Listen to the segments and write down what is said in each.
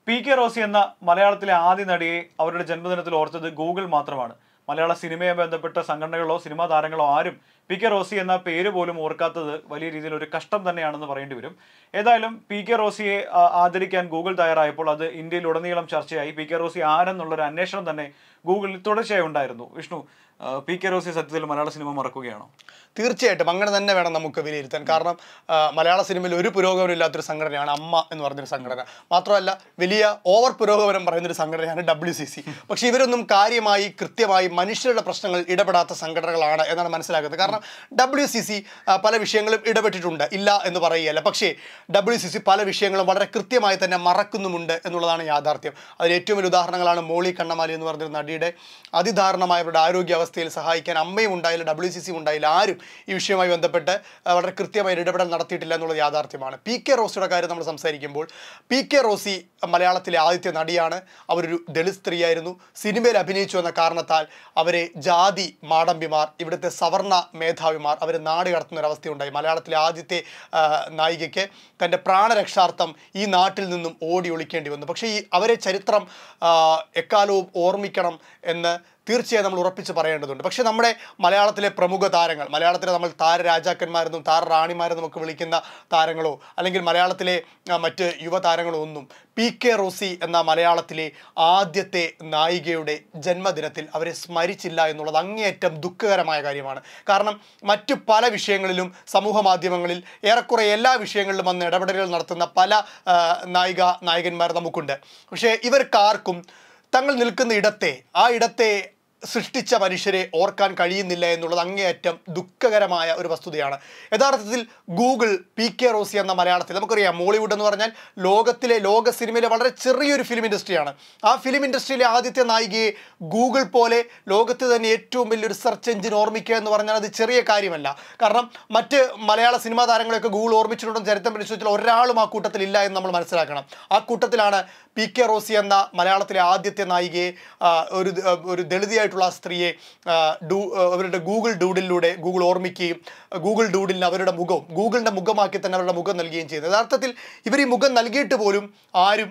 P K Rossi എന്ന മലയാളത്തിലെ ആദ്യ നടിയെ അവരുടെ ജന്മദിനത്തിൽ ഓർത്തത് ഗൂഗിൾ മാത്രമാണ് മലയാള സിനിമയെ ബന്ധപ്പെട്ട സംഘടനകളോ സിനിമാ താരങ്ങളോ ആരും പി കെ റോസി എന്ന പേര് പോലും ഓർക്കാത്തത് വലിയ രീതിയിൽ ഒരു കഷ്ടം തന്നെയാണെന്ന് പറയേണ്ടി വരും ഏതായാലും പി കെ റോസിയെ ആ, ആദരിക്കാൻ ഗൂഗിൾ തയ്യാറായപ്പോൾ അത് ഇന്ത്യയിലുടനീളം ചർച്ചയായി പി കെ റോസി ആരെന്നുള്ളൊരു അന്വേഷണം തന്നെ ഗൂഗിളിൽ തുടർച്ചയായി ഉണ്ടായിരുന്നു വിഷ്ണു ആ, പി കെ റോസി സത്യത്തിൽ മലയാള സിനിമ മറക്കുകയാണോ തീർച്ചയായിട്ടും അങ്ങനെ തന്നെ വേണം നമുക്ക് വിലയിരുത്താൻ കാരണം ആ, മലയാള സിനിമയിൽ ഒരു പുരോഗമനം ഇല്ലാത്തൊരു സംഘടനയാണ് അമ്മ എന്ന് പറഞ്ഞൊരു സംഘടന മാത്രമല്ല വലിയ ഓവർ പുരോഗമനം പറയുന്നൊരു സംഘടനയാണ് ഡബ്ല്യു സി സി പക്ഷേ ഇവരൊന്നും കാര്യമായി കൃത്യമായി മനുഷ്യരുടെ പ്രശ്നങ്ങൾ ഇടപെടാത്ത സംഘടനകളാണ് എന്നാണ് മനസ്സിലാക്കുന്നത് കാരണം ഡബ്ല്യു സി സി പല വിഷയങ്ങളും ഇടപെട്ടിട്ടുണ്ട് ഇല്ല എന്ന് പറയുകയല്ല പക്ഷേ ഡബ്ല്യു സി സി പല വിഷയങ്ങളും വളരെ കൃത്യമായി തന്നെ മറക്കുന്നുമുണ്ട് എന്നുള്ളതാണ് യാഥാർത്ഥ്യം അതിൽ ഏറ്റവും വലിയ ഉദാഹരണങ്ങളാണ് മോളി കണ്ണമാലി എന്ന് പറഞ്ഞൊരു നടിയുടെ അതിദാരുണമായവരുടെ ആരോഗ്യാവസ്ഥയിൽ സഹായിക്കാൻ അമ്മയും ഉണ്ടായില്ല ഡബ്ല്യു സി സി ഉണ്ടായില്ല ആരും ഈ വിഷയവുമായി ബന്ധപ്പെട്ട് ആ, വളരെ കൃത്യമായ ഒരു ഇടപെടൽ നടത്തിയിട്ടില്ല എന്നുള്ളത് യാഥാർത്ഥ്യമാണ് പി കെ റോസിയുടെ കാര്യം നമ്മൾ സംസാരിക്കുമ്പോൾ പി കെ റോസി മലയാളത്തിലെ ആദ്യത്തെ നടിയാണ് അവരൊരു ദളിത് സ്ത്രീയായിരുന്നു സിനിമയിൽ അഭിനയിച്ചു എന്ന കാരണത്താൽ അവരെ ജാതി മാടമ്പിമാർ ഇവിടുത്തെ സവർണ മേധാവിമാർ അവരെ നാട് കടത്തുന്ന ഒരു അവസ്ഥയുണ്ടായി മലയാളത്തിലെ ആദ്യത്തെ ആ, നായികയ്ക്ക് തൻ്റെ പ്രാണരക്ഷാർത്ഥം ഈ നാട്ടിൽ നിന്നും ഓടി ഒളിക്കേണ്ടി വന്നു പക്ഷേ ഈ അവരെ ചരിത്രം ആ, എക്കാലവും ഓർമ്മിക്കണം എന്ന് തീർച്ചയായും നമ്മൾ ഉറപ്പിച്ച് പറയേണ്ടതുണ്ട് പക്ഷേ നമ്മുടെ മലയാളത്തിലെ പ്രമുഖ താരങ്ങൾ മലയാളത്തിലെ നമ്മൾ താര രാജാക്കന്മാരെന്നും താര റാണിമാരെന്നും ഒക്കെ വിളിക്കുന്ന താരങ്ങളോ അല്ലെങ്കിൽ മലയാളത്തിലെ ആ, മറ്റ് യുവതാരങ്ങളോ ഒന്നും പി കെ റോസി എന്ന മലയാളത്തിലെ ആദ്യത്തെ നായികയുടെ ജന്മദിനത്തിൽ അവരെ സ്മരിച്ചില്ല എന്നുള്ളത് അങ്ങേയറ്റം ദുഃഖകരമായ കാര്യമാണ് കാരണം മറ്റു പല വിഷയങ്ങളിലും സമൂഹ മാധ്യമങ്ങളിൽ ഏറെക്കുറെ എല്ലാ വിഷയങ്ങളിലും വന്ന് ഇടപെടലുകൾ നടത്തുന്ന പല ആ, നായിക നായകന്മാർ നമുക്കുണ്ട് പക്ഷേ ഇവർക്കാർക്കും തങ്ങൾ നിൽക്കുന്ന ഇടത്തെ ആ ഇടത്തെ സൃഷ്ടിച്ച മനുഷ്യരെ ഓർക്കാൻ കഴിയുന്നില്ല എന്നുള്ളത് അങ്ങേയറ്റം ദുഃഖകരമായ ഒരു വസ്തുതയാണ് യഥാർത്ഥത്തിൽ ഗൂഗിൾ പി കെ റോസി എന്ന മലയാളത്തിൽ നമുക്കറിയാം മോളിവുഡ് എന്ന് പറഞ്ഞാൽ ലോകത്തിലെ ലോക സിനിമയിലെ വളരെ ചെറിയൊരു ഫിലിം ഇൻഡസ്ട്രിയാണ് ആ ഫിലിം ഇൻഡസ്ട്രിയിലെ ആദ്യത്തെ നായികയെ ഗൂഗിൾ പോലെ ലോകത്ത് തന്നെ ഏറ്റവും വലിയൊരു സെർച്ച് എഞ്ചിൻ ഓർമ്മിക്കുക എന്ന് പറഞ്ഞാൽ അത് ചെറിയ കാര്യമല്ല കാരണം മറ്റ് മലയാള സിനിമാ താരങ്ങളെയൊക്കെ ഗൂഗിൾ ഓർമ്മിച്ചിട്ടുണ്ടെന്ന് ചരിത്രം പരിശോധിച്ചാൽ ഒരാളും ആ കൂട്ടത്തിലില്ല എന്ന് നമ്മൾ മനസ്സിലാക്കണം ആ കൂട്ടത്തിലാണ് പി കെ റോസി എന്ന മലയാളത്തിലെ ആദ്യത്തെ നായികയെ ആ, ഒരു ദ- ഒരു ദളിതയായിട്ടുള്ള ആ സ്ത്രീയെ ആ, ഡൂ ആ, അവരുടെ ഗൂഗിൾ ഡൂഡിലൂടെ ഗൂഗിൾ ഓർമ്മിക്കുകയും ആ, ഗൂഗിൾ ഡൂഡിലിന് അവരുടെ മുഖവും ഗൂഗിളിൻ്റെ മുഖമാക്കി തന്നെ അവരുടെ മുഖം നൽകുകയും ചെയ്യുന്നത് യഥാർത്ഥത്തിൽ ഇവർ ഈ മുഖം നൽകിയിട്ട് പോലും ആരും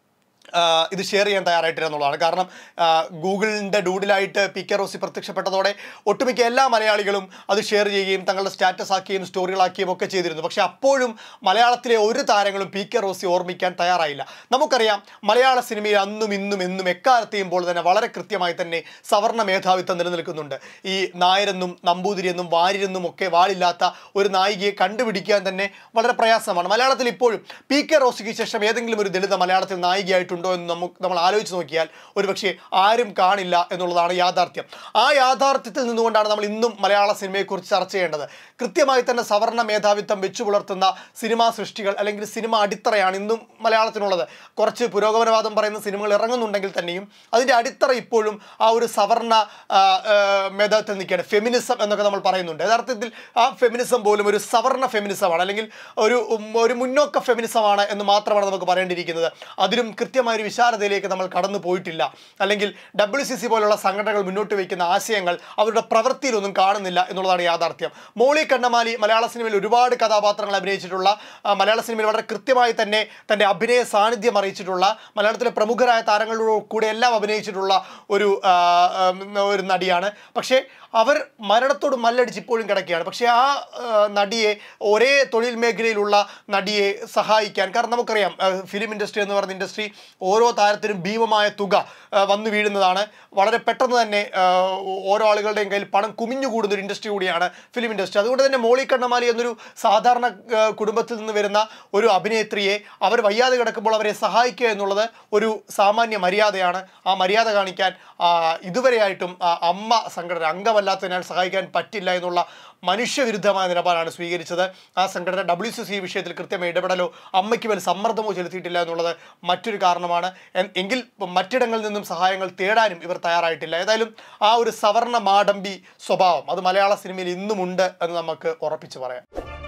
ആ, ഇത് ഷെയർ ചെയ്യാൻ തയ്യാറായിട്ടില്ല എന്നുള്ളതാണ് കാരണം ആ, ഗൂഗിളിൻ്റെ ഡൂഡിലായിട്ട് പി കെ റോസി പ്രത്യക്ഷപ്പെട്ടതോടെ ഒട്ടുമിക്ക എല്ലാ മലയാളികളും അത് ഷെയർ ചെയ്യുകയും തങ്ങളുടെ സ്റ്റാറ്റസ് ആക്കുകയും സ്റ്റോറികളാക്കുകയും ഒക്കെ ചെയ്തിരുന്നു പക്ഷേ അപ്പോഴും മലയാളത്തിലെ ഒരു താരങ്ങളും പി കെ റോസി ഓർമ്മിക്കാൻ തയ്യാറായില്ല നമുക്കറിയാം മലയാള സിനിമയിൽ അന്നും ഇന്നും എന്നും എക്കാലത്തെയും പോലെ തന്നെ വളരെ കൃത്യമായി തന്നെ സവർണ മേധാവിത്വം നിലനിൽക്കുന്നുണ്ട് ഈ നായരെന്നും നമ്പൂതിരിയെന്നും വാര്യരെന്നും ഒക്കെ വാളില്ലാത്ത ഒരു നായികയെ കണ്ടുപിടിക്കാൻ തന്നെ വളരെ പ്രയാസമാണ് മലയാളത്തിൽ ഇപ്പോഴും പി കെ റോസിക്ക് ശേഷം ഏതെങ്കിലും ഒരു ദളിത മലയാളത്തിൽ നായികയായിട്ടുണ്ടോ എന്ന് നമുക്ക് നമ്മൾ ആലോചിച്ച് നോക്കിയാൽ ഒരുപക്ഷെ ആരും കാണില്ല എന്നുള്ളതാണ് യാഥാർത്ഥ്യം ആ യാഥാർത്ഥ്യത്തിൽ നിന്നുകൊണ്ടാണ് നമ്മൾ ഇന്നും മലയാള സിനിമയെക്കുറിച്ച് ചർച്ച ചെയ്യേണ്ടത് കൃത്യമായി തന്നെ സവർണ മേധാവിത്വം വെച്ചു പുലർത്തുന്ന സിനിമാ സൃഷ്ടികൾ അല്ലെങ്കിൽ സിനിമ അടിത്തറയാണ് ഇന്നും മലയാളത്തിനുള്ളത് കുറച്ച് പുരോഗമനവാദം പറയുന്ന സിനിമകൾ ഇറങ്ങുന്നുണ്ടെങ്കിൽ തന്നെയും അതിൻ്റെ അടിത്തറ ഇപ്പോഴും ആ ഒരു സവർണ ആ, ആ, മേധാവിത്വം നിൽക്കുകയാണ് ഫെമിനിസം എന്നൊക്കെ നമ്മൾ പറയുന്നുണ്ട് യഥാർത്ഥത്തിൽ ആ ഫെമിനിസം പോലും ഒരു സവർണ ഫെമിനിസമാണ് അല്ലെങ്കിൽ ഒരു ഉം, ഒരു മുന്നോക്ക ഫെമിനിസമാണ് എന്ന് മാത്രമാണ് നമുക്ക് പറയേണ്ടിയിരിക്കുന്നത് അതിലും കൃത്യമായ ഒരു വിശാലതയിലേക്ക് നമ്മൾ കടന്നു പോയിട്ടില്ല അല്ലെങ്കിൽ ഡബ്ല്യു സി സി പോലുള്ള സംഘടനകൾ മുന്നോട്ട് വയ്ക്കുന്ന ആശയങ്ങൾ അവരുടെ പ്രവൃത്തിയിലൊന്നും കാണുന്നില്ല എന്നുള്ളതാണ് യാഥാർത്ഥ്യം മോളി കണ്ണമാലി മലയാള സിനിമയിൽ ഒരുപാട് കഥാപാത്രങ്ങൾ അഭിനയിച്ചിട്ടുള്ള ആ, മലയാള സിനിമയിൽ വളരെ കൃത്യമായി തന്നെ തൻ്റെ അഭിനയ സാന്നിധ്യം അറിയിച്ചിട്ടുള്ള മലയാളത്തിലെ പ്രമുഖരായ താരങ്ങളോട് കൂടെ എല്ലാം അഭിനയിച്ചിട്ടുള്ള ഒരു ആ, ഉം, ഒരു നടിയാണ് പക്ഷേ അവർ മരണത്തോട് മല്ലടിച്ച് ഇപ്പോഴും കിടക്കുകയാണ് പക്ഷേ ആ ആ, നടിയെ ഒരേ തൊഴിൽ മേഖലയിലുള്ള നടിയെ സഹായിക്കാൻ കാരണം നമുക്കറിയാം ആ, ഫിലിം ഇൻഡസ്ട്രി എന്ന് പറയുന്ന ഇൻഡസ്ട്രി ഓരോ താരത്തിനും ഭീമമായ തുക ആ, വന്നു വീഴുന്നതാണ് വളരെ പെട്ടെന്ന് തന്നെ ആ, ഓരോ ആളുകളുടെയും കയ്യിൽ പണം കുമിഞ്ഞുകൂടുന്ന ഒരു ഇൻഡസ്ട്രി കൂടിയാണ് ഫിലിം ഇൻഡസ്ട്രി അതുകൊണ്ട് തന്നെ മോളി കണ്ണമാലി എന്നൊരു സാധാരണ ആ, കുടുംബത്തിൽ നിന്ന് വരുന്ന ഒരു അഭിനേത്രിയെ അവർ വയ്യാതെ കിടക്കുമ്പോൾ അവരെ സഹായിക്കുക എന്നുള്ളത് ഒരു സാമാന്യ മര്യാദയാണ് ആ മര്യാദ കാണിക്കാൻ ആ, ഇതുവരെയായിട്ടും ആ അമ്മ സംഘടന അംഗമല്ലാത്തതിനാൽ സഹായിക്കാൻ പറ്റില്ല എന്നുള്ള മനുഷ്യവിരുദ്ധമായ നിലപാടാണ് സ്വീകരിച്ചത് ആ സംഘടന ഡബ്ല്യു സി സി വിഷയത്തിൽ കൃത്യമായി ഇടപെടലോ അമ്മയ്ക്ക് മേൽ സമ്മർദ്ദമോ ചെലുത്തിയിട്ടില്ല എന്നുള്ളത് മറ്റൊരു കാരണമാണ് എൻ- എങ്കിൽ മറ്റിടങ്ങളിൽ നിന്നും സഹായങ്ങൾ തേടാനും ഇവർ തയ്യാറായിട്ടില്ല ഏതായാലും ആ ഒരു സവർണ മാടമ്പി സ്വഭാവം അത് മലയാള സിനിമയിൽ ഇന്നുമുണ്ട് എന്ന് നമുക്ക് ഉറപ്പിച്ച് പറയാം